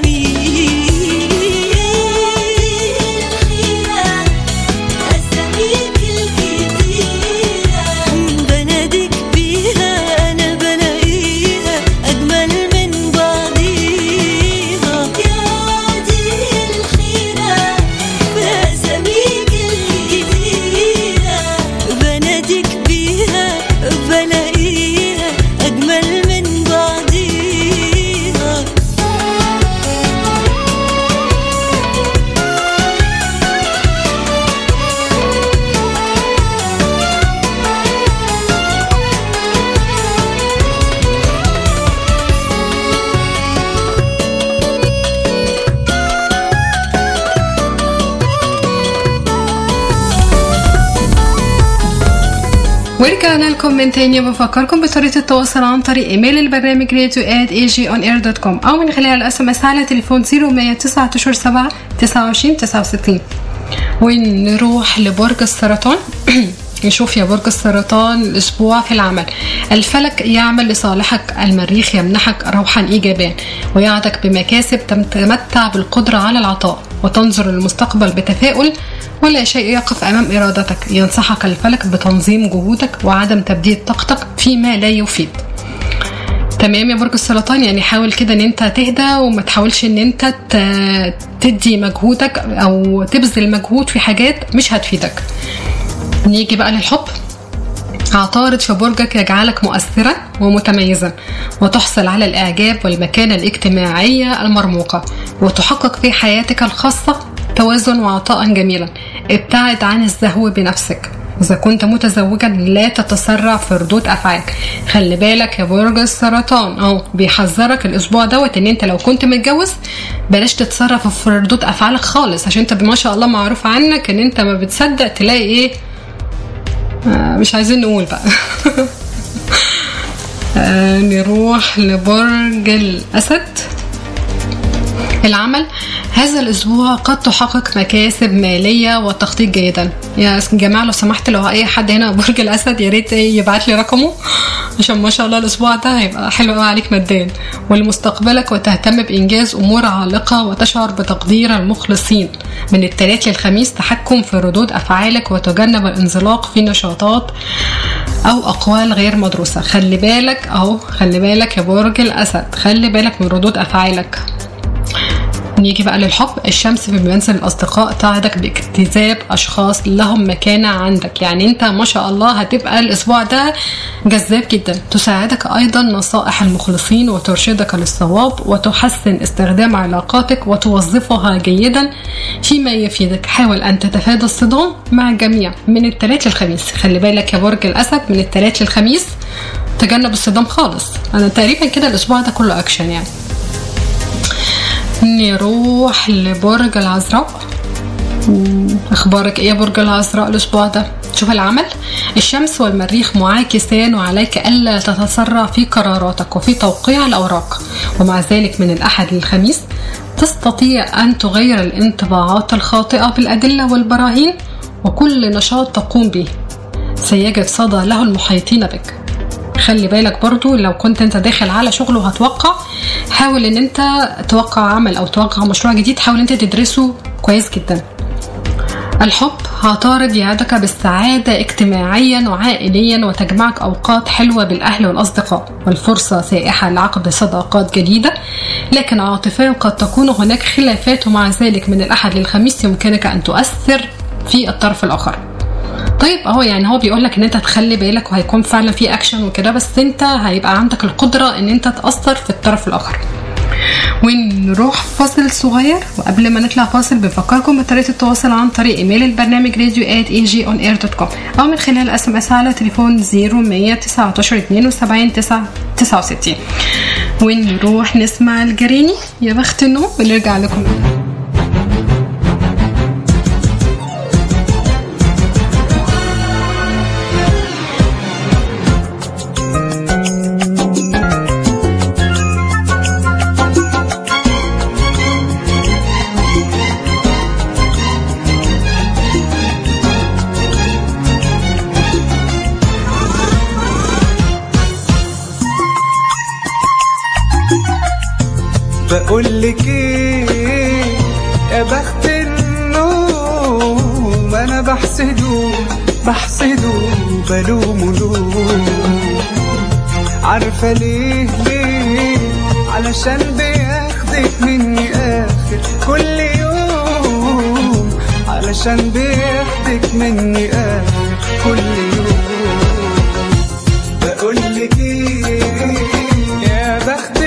بمين أساميك الكتيرة بناديك بيها أنا بلاقيها أجمل من بعضيها يا دي الخيرة بأساميك الكتيرة بناديك بيها بلاقيها أجمل من بعضيها ورجعنا لكم من تاني بفكركم بطريقة التواصل عن طريق ايميل البرنامج راديو ات اي جي اون اير دوت كوم او من خلال الاس ام اس على تليفون 0109 7 29 69 ونروح لبرج السرطان نشوف يا برج السرطان الاسبوع في العمل الفلك يعمل لصالحك المريخ يمنحك روحا ايجابيا ويعدك بمكاسب تتمتع بالقدره على العطاء وتنظر للمستقبل بتفاؤل ولا شيء يقف امام ارادتك ينصحك الفلك بتنظيم جهودك وعدم تبديد طاقتك فيما لا يفيد تمام يا برج السرطان يعني حاول كده ان انت تهدى وما تحاولش ان انت ت- تدي مجهودك او تبذل مجهود في حاجات مش هتفيدك نيجي بقى للحب عطارد في برجك يجعلك مؤثرا ومتميزا وتحصل على الإعجاب والمكانة الاجتماعية المرموقة وتحقق في حياتك الخاصة توازن وعطاء جميلا ابتعد عن الزهو بنفسك إذا كنت متزوجا لا تتسرع في ردود أفعالك خلي بالك يا برج السرطان أو بيحذرك الأسبوع دوت إن أنت لو كنت متجوز بلاش تتصرف في ردود أفعالك خالص عشان أنت ما شاء الله معروف عنك إن أنت ما بتصدق تلاقي إيه آه، مش عايزين نقول بقى آه، نروح لبرج الأسد العمل هذا الأسبوع قد تحقق مكاسب مالية وتخطيط جيدا يا جماعة لو سمحت لو أي حد هنا برج الأسد يا ريت يبعت لي رقمه عشان ما شاء الله الأسبوع ده هيبقى حلو قوي عليك ماديا ولمستقبلك وتهتم بإنجاز أمور عالقة وتشعر بتقدير المخلصين من الثلاث للخميس تحكم في ردود أفعالك وتجنب الانزلاق في نشاطات أو أقوال غير مدروسة خلي بالك أهو خلي بالك يا برج الأسد خلي بالك من ردود أفعالك نيجي بقى للحب الشمس في منزل الأصدقاء تعدك باجتذاب أشخاص لهم مكانة عندك يعني أنت ما شاء الله هتبقى الأسبوع ده جذاب جدا تساعدك أيضا نصائح المخلصين وترشدك للصواب وتحسن استخدام علاقاتك وتوظفها جيدا فيما يفيدك حاول أن تتفادى الصدام مع الجميع من الثلاث للخميس خلي بالك يا برج الأسد من الثلاث للخميس تجنب الصدام خالص أنا تقريبا كده الأسبوع ده كله أكشن يعني نروح لبرج العذراء مم، اخبارك ايه يا برج العذراء الاسبوع ده شوف العمل الشمس والمريخ معاكسان وعليك الا تتسرع في قراراتك وفي توقيع الاوراق ومع ذلك من الاحد للخميس تستطيع ان تغير الانطباعات الخاطئه بالادله والبراهين وكل نشاط تقوم به سيجد صدى له المحيطين بك خلي بالك برضو لو كنت انت داخل على شغل وهتوقع حاول ان انت توقع عمل او توقع مشروع جديد حاول انت تدرسه كويس جدا الحب عطارد يعدك بالسعادة اجتماعيا وعائليا وتجمعك أوقات حلوة بالأهل والأصدقاء والفرصة سائحة لعقد صداقات جديدة لكن عاطفيا قد تكون هناك خلافات ومع ذلك من الأحد للخميس يمكنك أن تؤثر في الطرف الآخر طيب اهو يعني هو بيقول لك ان انت تخلي بالك وهيكون فعلا في اكشن وكده بس انت هيبقى عندك القدره ان انت تاثر في الطرف الاخر ونروح فاصل صغير وقبل ما نطلع فاصل بفكركم بطريقه التواصل عن طريق ايميل البرنامج راديو ات اي جي اون اير دوت كوم او من خلال اس ام اس على تليفون 0119 72 69 ونروح نسمع الجريني يا بخت النوم ونرجع لكم بقولك ايه يا بخت النوم انا بحسده بحسده بلومه لوم عارفة ليه ليه علشان بياخدك مني آخر كل يوم علشان بياخدك مني آخر كل يوم بقولك ايه يا بخت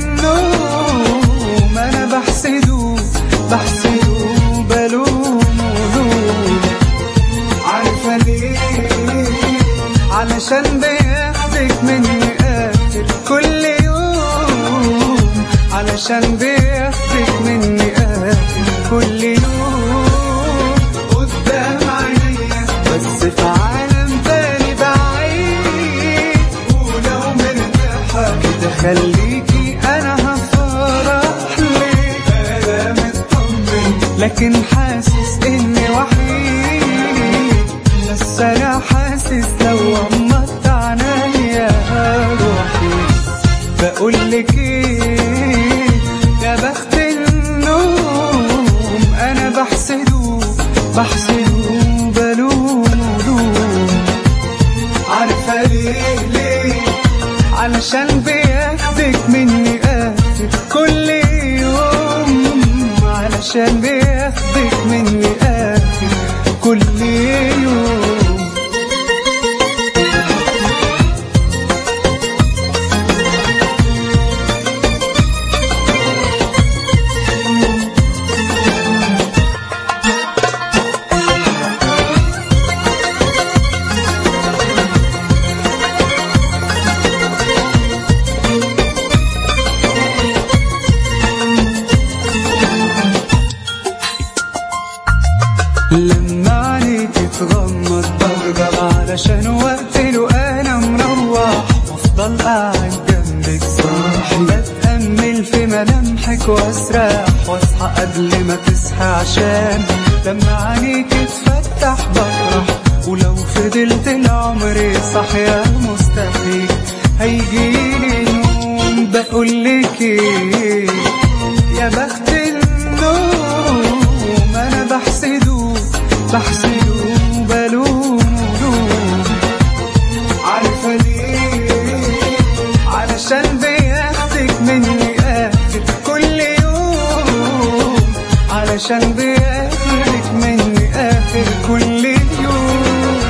النوم انا بحسده بحسده بلومه لوم عارفة ليه علشان بياخدك مني آخر كل يوم علشان بياخدك مني آخر كل يوم قدام عينيا بس في عالم تاني بعيد ولو مرتاحة كده خليكي أنا هفرح ليك أنا مطمن لكن حاسس إني وحيد بس أنا حاسس لو غمضت عينيا روحي بقولك ايه يا بخت النوم انا بحسده بحسده بلومه لوم عارفة ليه ليه علشان بياخدك مني آخر كل يوم علشان بياخدك مني آخر كل يوم لما عليك تغمض برجع علشان وقت له انا مروح وافضل قاعد جنبك صاحي بتأمل في ملامحك واسرح واصحى قبل ما تصحى عشان لما عينيك تفتح بفرح ولو فضلت العمر صاحية مستحيل هيجيلي نوم بقولك ايه يا بخت النوم انا بحسده بحسده بلومه لوم عارفة ليه علشان بياخدك مني آخر كل يوم علشان بياخدك مني آخر كل يوم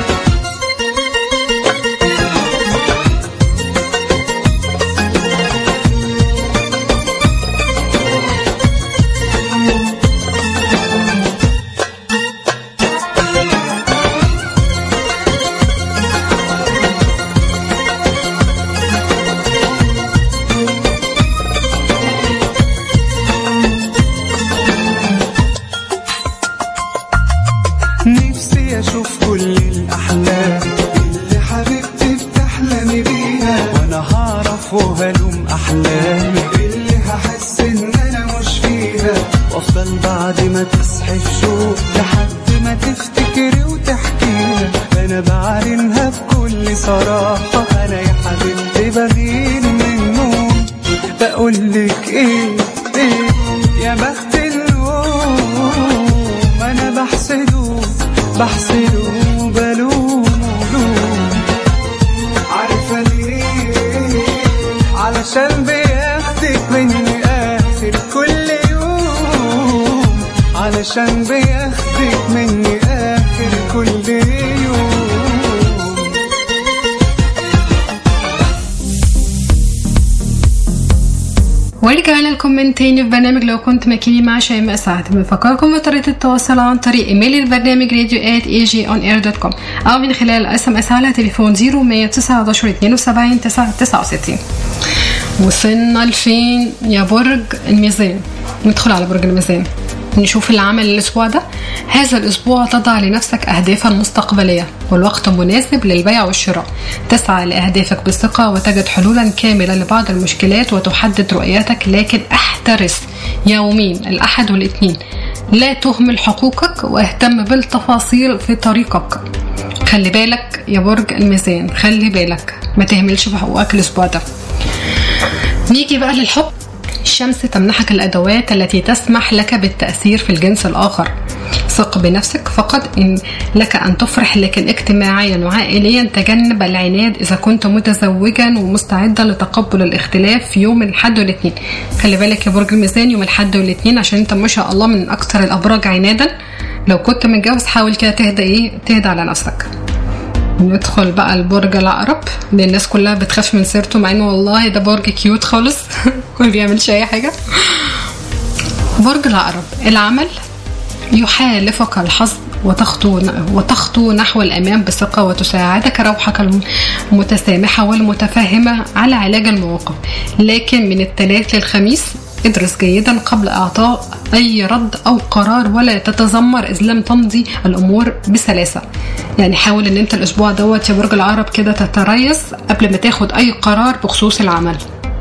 نفسي اشوف كل الاحلام اللي حبيبتي بتحلمي بيها وانا هعرف وهلوم احلامي اللي هحس ان انا مش فيها وافضل بعد ما تصحي في شوق لحد ما تفتكري وتحكيها انا بعلنها بكل صراحه انا يا حبيبتي بغير من النوم بقولك ايه ايه يا بخت النوم انا بحسده بحسده بلومه لوم عارفة ليه علشان بياخدك مني آخر كل يوم علشان بياخدك مني آخر كل يوم ورجعنا لكم من تاني في برنامج لو كنت مكيني مع شيماء سعد بنفكركم بطريقة التواصل عن طريق ايميل البرنامج راديو ات اي جي اون اير دوت كوم او من خلال الاس ام اس على تليفون 0119 72 969 وصلنا لفين يا برج الميزان ندخل على برج الميزان نشوف العمل الأسبوع ده هذا الأسبوع تضع لنفسك أهدافا مستقبلية والوقت مناسب للبيع والشراء تسعى لأهدافك بثقة وتجد حلولا كاملة لبعض المشكلات وتحدد رؤيتك لكن احترس يومين الأحد والاثنين لا تهمل حقوقك واهتم بالتفاصيل في طريقك خلي بالك يا برج الميزان خلي بالك ما تهملش في حقوقك الأسبوع ده نيجي بقى للحب الشمس تمنحك الأدوات التي تسمح لك بالتأثير في الجنس الآخر ثق بنفسك فقط إن لك أن تفرح لكن اجتماعيا وعائليا تجنب العناد إذا كنت متزوجا ومستعدا لتقبل الاختلاف في يوم الأحد والاثنين خلي بالك يا برج الميزان يوم الأحد والاثنين عشان أنت ما شاء الله من أكثر الأبراج عنادا لو كنت متجوز حاول كده تهدى إيه تهدى على نفسك ندخل بقى البرج العقرب اللي الناس كلها بتخاف من سيرته مع انه والله ده برج كيوت خالص ما بيعملش اي حاجه برج العقرب العمل يحالفك الحظ وتخطو وتخطو نحو الامام بثقه وتساعدك روحك المتسامحه والمتفهمه على علاج المواقف لكن من الثلاث للخميس ادرس جيدا قبل اعطاء اي رد او قرار ولا تتذمر اذ لم تمضي الامور بسلاسه يعني حاول ان انت الاسبوع دوت يا برج العقرب كده تتريث قبل ما تاخد اي قرار بخصوص العمل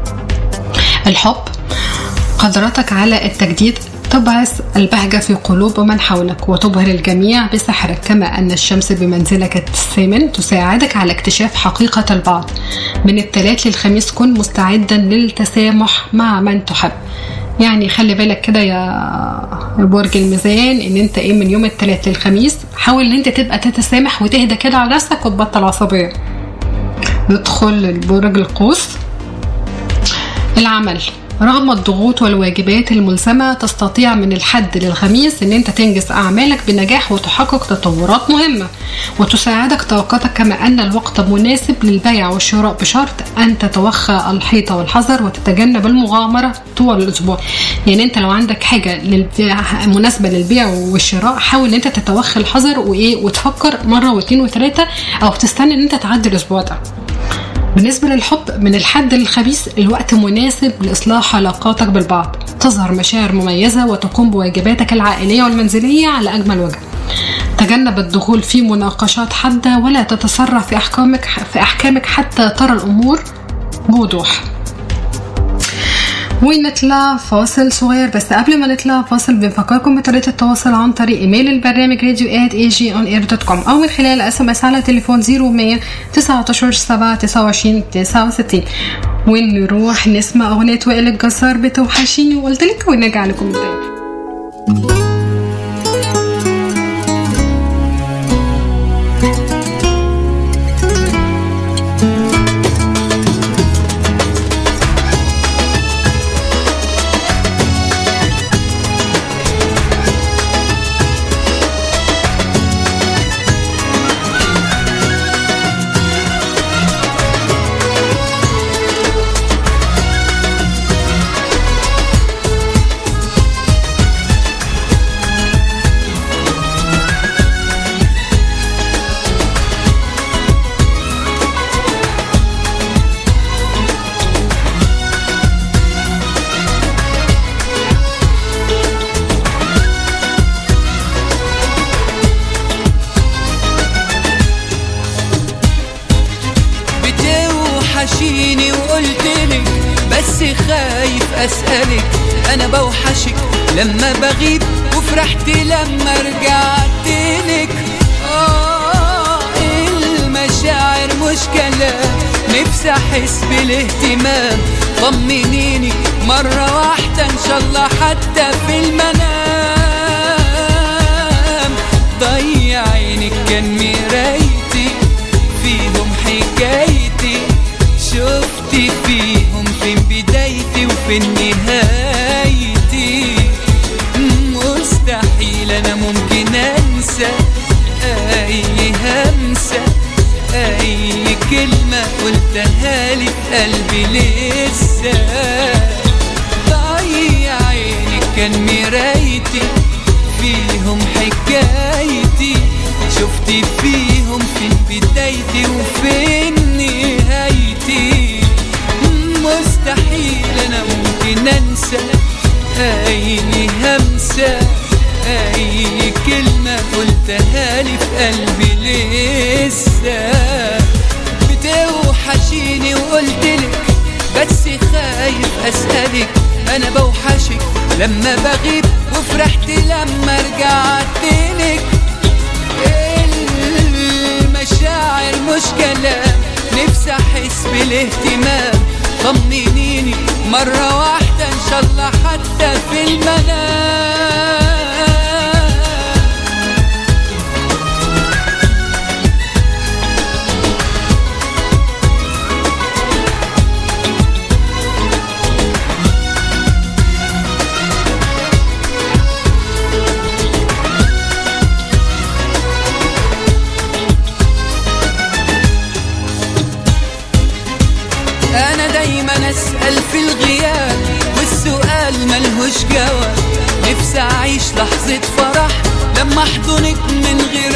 الحب قدرتك على التجديد تبعث البهجة في قلوب من حولك وتبهر الجميع بسحرك كما أن الشمس بمنزلك الثامن تساعدك على اكتشاف حقيقة البعض من الثلاث للخميس كن مستعدا للتسامح مع من تحب يعني خلي بالك كده يا برج الميزان ان انت ايه من يوم الثلاث للخميس حاول ان انت تبقى تتسامح وتهدى كده على نفسك وتبطل عصبيه ندخل البرج القوس العمل رغم الضغوط والواجبات الملزمة تستطيع من الحد للخميس ان انت تنجز اعمالك بنجاح وتحقق تطورات مهمة وتساعدك طاقتك كما ان الوقت مناسب للبيع والشراء بشرط ان تتوخى الحيطة والحذر وتتجنب المغامرة طول الاسبوع يعني انت لو عندك حاجة للبيع مناسبة للبيع والشراء حاول ان انت تتوخى الحذر وايه وتفكر مرة واثنين وثلاثة او تستنى ان انت تعدي الاسبوع ده بالنسبة للحب من الحد للخبيث الوقت مناسب لإصلاح علاقاتك بالبعض تظهر مشاعر مميزة وتقوم بواجباتك العائلية والمنزلية على أجمل وجه تجنب الدخول في مناقشات حادة ولا تتسرع في أحكامك في أحكامك حتى ترى الأمور بوضوح ونطلع فاصل صغير بس قبل ما نطلع فاصل بنفكركم بطريقة التواصل عن طريق ايميل البرنامج راديو ات اي جي اون اير دوت كوم او من خلال اس ام اس على تليفون 0100 19 7 29 69 ونروح نسمع اغنية وائل الجزار بتوحشيني وقلت لك ونرجع لكم تاني بتوحشيني وقلتلك بس خايف اسألك انا بوحشك لما بغيب وفرحت لما رجعتلك آه المشاعر مش كلام نفسي احس بالاهتمام طمنيني مرة واحدة ان شاء الله حتى في المنام ضيع عينك كان مرايتي فيهم حكايتي شفتي فيهم فين بدايتي وفين نهايتي مستحيل انا ممكن انسى اي همسة اي كلمة قلتها لي في قلبي لسه ضيع عينك كان مرايتي فيهم حكايتي شفتي فيهم فين بدايتي وفين نهايتي مستحيل انا ممكن انسى اي همسة اي كلمة قلتها لي في قلبي لسه بتوحشيني وقلتلك بس خايف اسألك انا بوحشك لما بغيب وفرحت لما رجعتلك المشاعر مش كلام نفسي احس بالاهتمام طمنيني مرة واحدة إن شاء الله حتى في المنام انا دايما اسال في الغياب والسؤال ملهوش جواب نفسي اعيش لحظه فرح لما احضنك من غير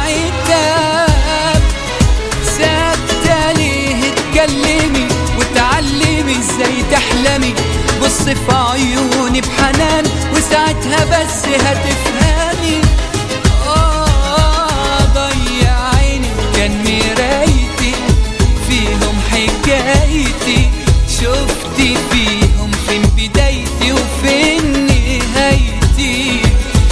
عتاب ساكتة ليه اتكلمي وتعلمي ازاي تحلمي بص في عيوني بحنان وساعتها بس هتفهمي آه ضيع عيني كان مرايتي فيهم حكايتي شفتي فيهم فين بدايتي وفين نهايتي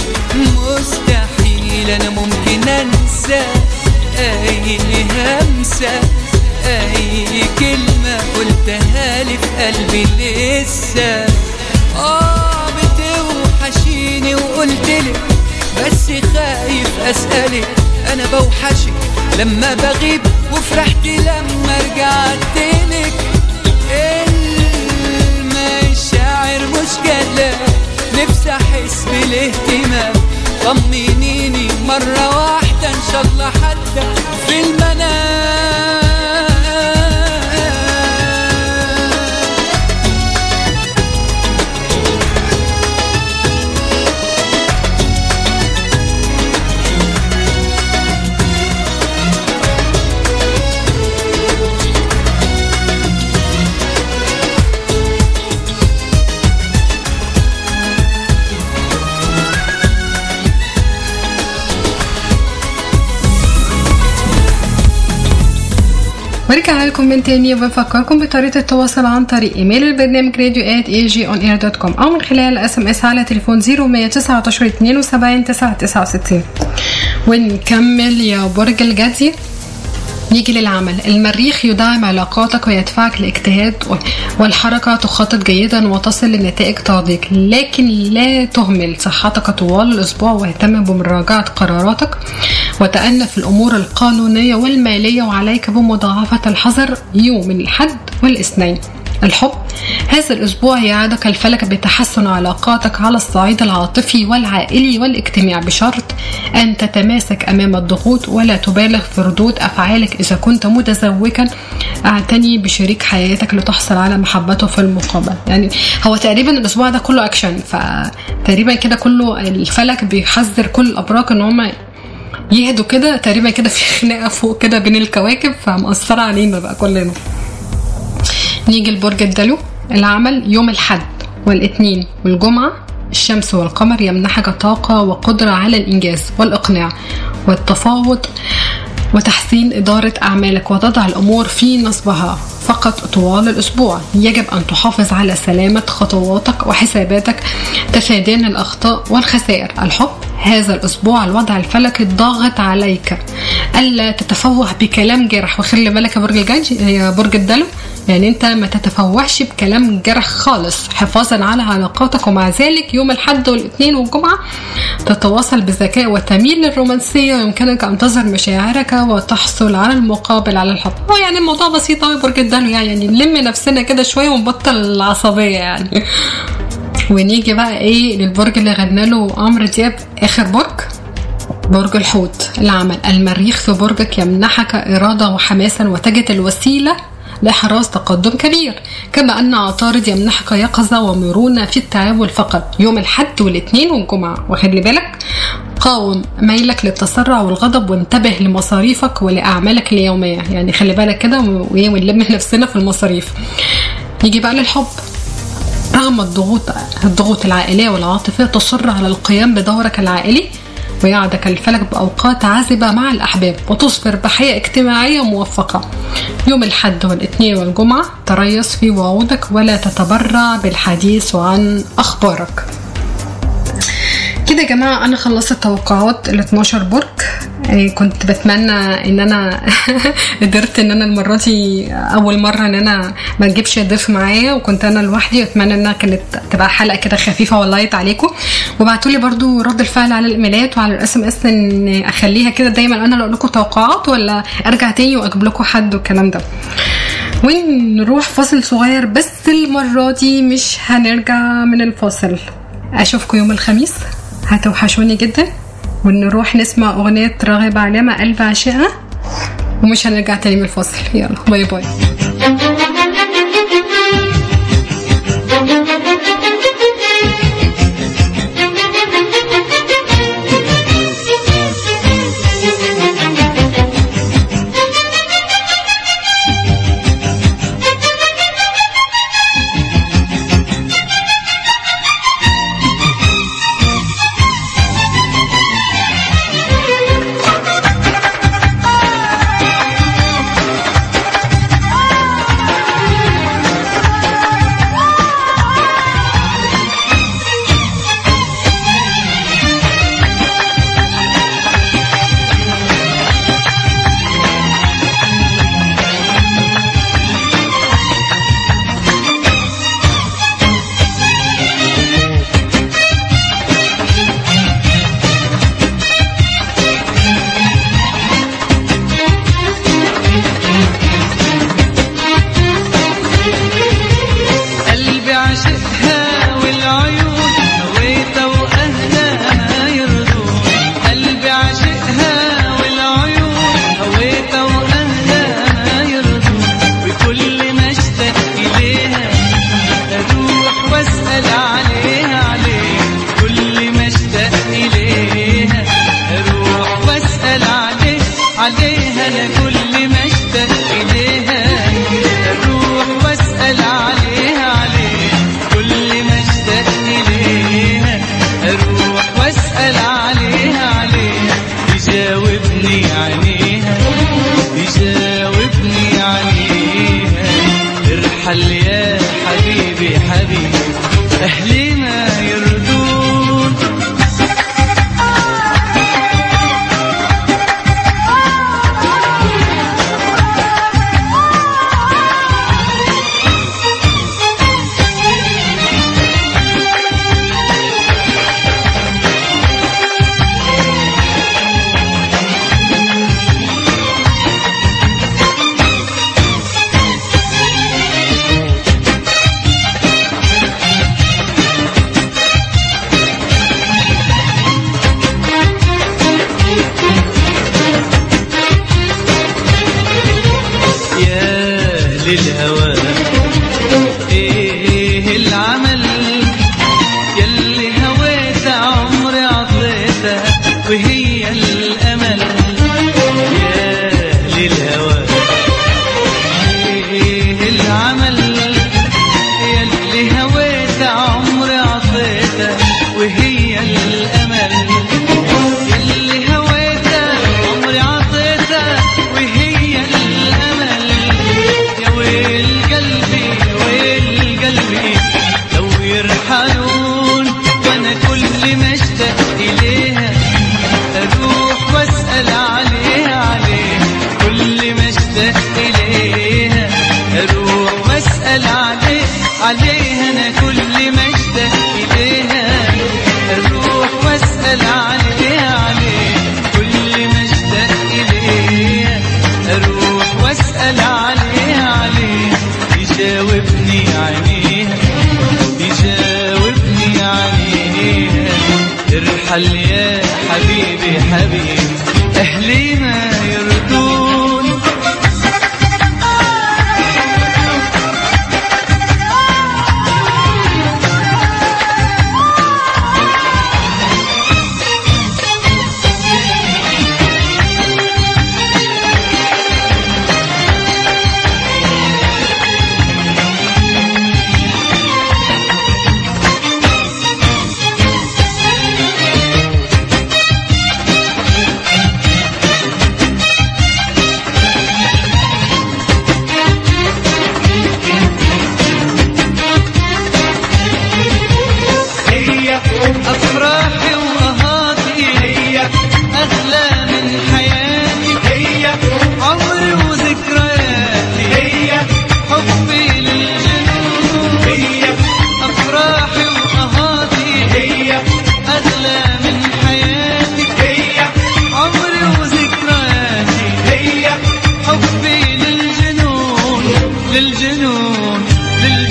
مستحيل انا ممكن انسى اي همسة اي كلمة قلتها لي في قلبي لسه اه بتوحشيني وقلتلك بس خايف اسألك انا بوحشك لما بغيب وفرحت لما رجعتلك المشاعر مش كلام نفسي احس بالاهتمام طمنيني مرة واحدة ان شاء الله حتى في المنام ورجعنا لكم من تاني وبفكركم بطريقة التواصل عن طريق ايميل البرنامج راديو ات اي جي اون اير دوت كوم او من خلال اس ام اس على تليفون 0119 72 969 ونكمل يا برج الجدي نيجي للعمل المريخ يدعم علاقاتك ويدفعك لاجتهاد والحركة تخطط جيدا وتصل لنتائج ترضيك لكن لا تهمل صحتك طوال الأسبوع واهتم بمراجعة قراراتك وتأنى في الأمور القانونية والمالية وعليك بمضاعفة الحذر يوم الأحد والاثنين الحب هذا الأسبوع يعدك الفلك بتحسن علاقاتك على الصعيد العاطفي والعائلي والاجتماعي بشرط أن تتماسك أمام الضغوط ولا تبالغ في ردود أفعالك إذا كنت متزوجا اعتني بشريك حياتك لتحصل على محبته في المقابل يعني هو تقريبا الأسبوع ده كله أكشن فتقريبا كده كله الفلك بيحذر كل الأبراج إن هم يهدوا كده تقريبا كده في خناقة فوق كده بين الكواكب فمأثرة علينا بقى كلنا نيجي لبرج الدلو العمل يوم الحد والاثنين والجمعة الشمس والقمر يمنحك طاقة وقدرة على الإنجاز والإقناع والتفاوض وتحسين إدارة أعمالك وتضع الأمور في نصبها فقط طوال الأسبوع يجب أن تحافظ على سلامة خطواتك وحساباتك تفاديا الأخطاء والخسائر الحب هذا الأسبوع الوضع الفلكي ضاغط عليك ألا تتفوه بكلام جرح وخلي بالك يا برج الجدي يا برج الدلو يعني انت ما تتفوهش بكلام جرح خالص حفاظا على علاقاتك ومع ذلك يوم الحد والاثنين والجمعة تتواصل بذكاء وتميل للرومانسية ويمكنك أن تظهر مشاعرك وتحصل على المقابل على الحب هو يعني الموضوع بسيط قوي برج الدلو يعني نلم نفسنا كده شوية ونبطل العصبية يعني ونيجي بقى ايه للبرج اللي غنى له عمرو دياب اخر برج برج الحوت العمل المريخ في برجك يمنحك إرادة وحماسا وتجد الوسيلة لإحراز تقدم كبير كما أن عطارد يمنحك يقظة ومرونة في التعامل فقط يوم الحد والاثنين والجمعة وخلي بالك قاوم ميلك للتسرع والغضب وانتبه لمصاريفك ولأعمالك اليومية يعني خلي بالك كده ونلم نفسنا في المصاريف نيجي بقى للحب رغم الضغوط الضغوط العائلية والعاطفية تصر على القيام بدورك العائلي ويعدك الفلك بأوقات عازبة مع الأحباب وتصبر بحياة اجتماعية موفقة يوم الحد والاثنين والجمعة تريث في وعودك ولا تتبرع بالحديث عن أخبارك كده يا جماعة أنا خلصت توقعات ال 12 برج إيه، كنت بتمنى ان انا قدرت ان انا المره دي اول مره ان انا ما اجيبش ضيف معايا وكنت انا لوحدي واتمنى انها كانت تبقى حلقه كده خفيفه ولايت عليكم وبعتوا لي برضو رد الفعل على الايميلات وعلى الاس ام اس ان اخليها كده دايما انا اللي اقول لكم توقعات ولا ارجع تاني واجيب لكم حد والكلام ده ونروح فاصل صغير بس المره دي مش هنرجع من الفاصل اشوفكم يوم الخميس هتوحشوني جدا ونروح نسمع أغنية راغب علامة قلب عاشقة ومش هنرجع تاني من الفاصل يلا باي باي قلبي عشقها والعيون هويتها واهلها ما يرضون قلبي عشقها والعيون هويتها واهلها ما يرضون بكل ما اشتاق اليها اروح واسال عليها عليه كل ما اشتاق اليها اروح واسال عليه عليها انا كل ما اشتاق اليها اروح واسال عليها عليه كل ما اشتاق اليها اروح واسال عليها عليه يجاوبني عليها يجاوبني عليها ارحل يا حبيبي حبيبي اهلي ما يرضون يا للهوى ايه العمل يلي هويت عمري عطيتها وهي الامل يا للهوى ايه العمل يلي هويت عمري عطيتها وهي الامل يلي هويتها عمري عطيتها وهي الامل يا ويل قلبي يا ويل قلبي لو يرحلون وانا كل ما اشتاق اليها اروح واسال عليها عليه كل ما اشتاق اليها اروح واسال عليه عليها انا كل ما اشتاق اليها اروح واسال عليها عليه كل ما اشتاق اليها اروح واسال عليها عليه يجاوبني عليها يجاوبني عليها ارحل يا حبيبي حبيبي اهلي ما يرضون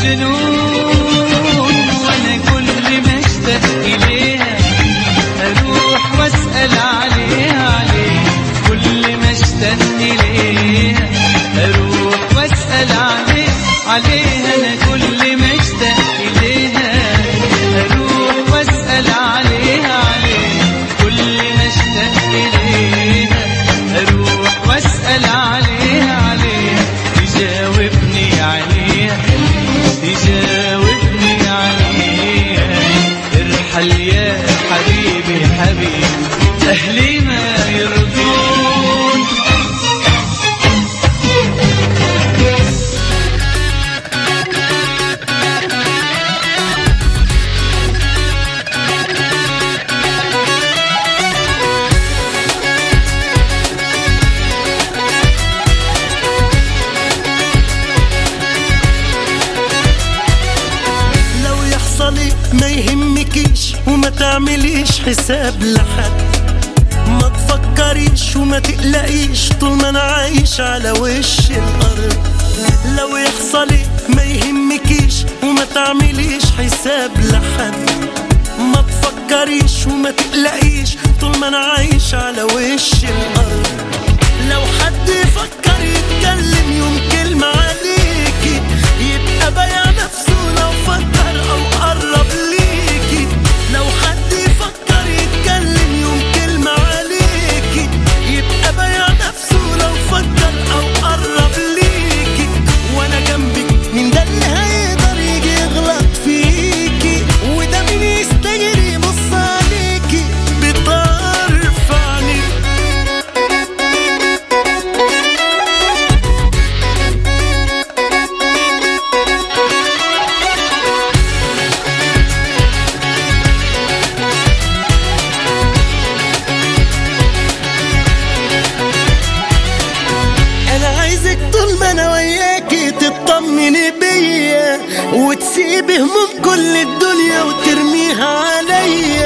مجنون وانا كل ما اشتاق اليها اروح واسال عليها عليها كل ما اشتاق اليها اروح واسال عليها عليها انا كل ما اشتاق اليها اروح واسال عليها عليها كل ما اشتاق اليها اروح واسال عليها عليها تجاوبني عليها تجاوبني عليها ارحل يا حبيبي حبيبي اهلي ما يرضون لو يحصل إيه ما يهمكيش وما تعمليش حساب لحد ما تفكريش وما تقلقيش طول ما انا عايش على وش الارض لو يحصل إيه ما يهمكيش وما تعمليش حساب لحد ما تفكريش وما تقلقيش طول ما انا عايش على وش الارض لو حد يفكر يتكلم يوم كلمة عليكي يبقى بايع نفسه لو فكر أو قرب ليكي لو حد يفكر يتكلم يوم كلمة عليكي يبقى بايع نفسه لو فكر أو قرب ليكي وأنا جنبك مين ده اللي هيقدر يجي يغلط فيكي وده مين يستجري يبص عليكي بطرف عينيكي انا عايزك طول ما انا وياكي تطمني بيا وتسيبي هموم كل الدنيا وترميها عليا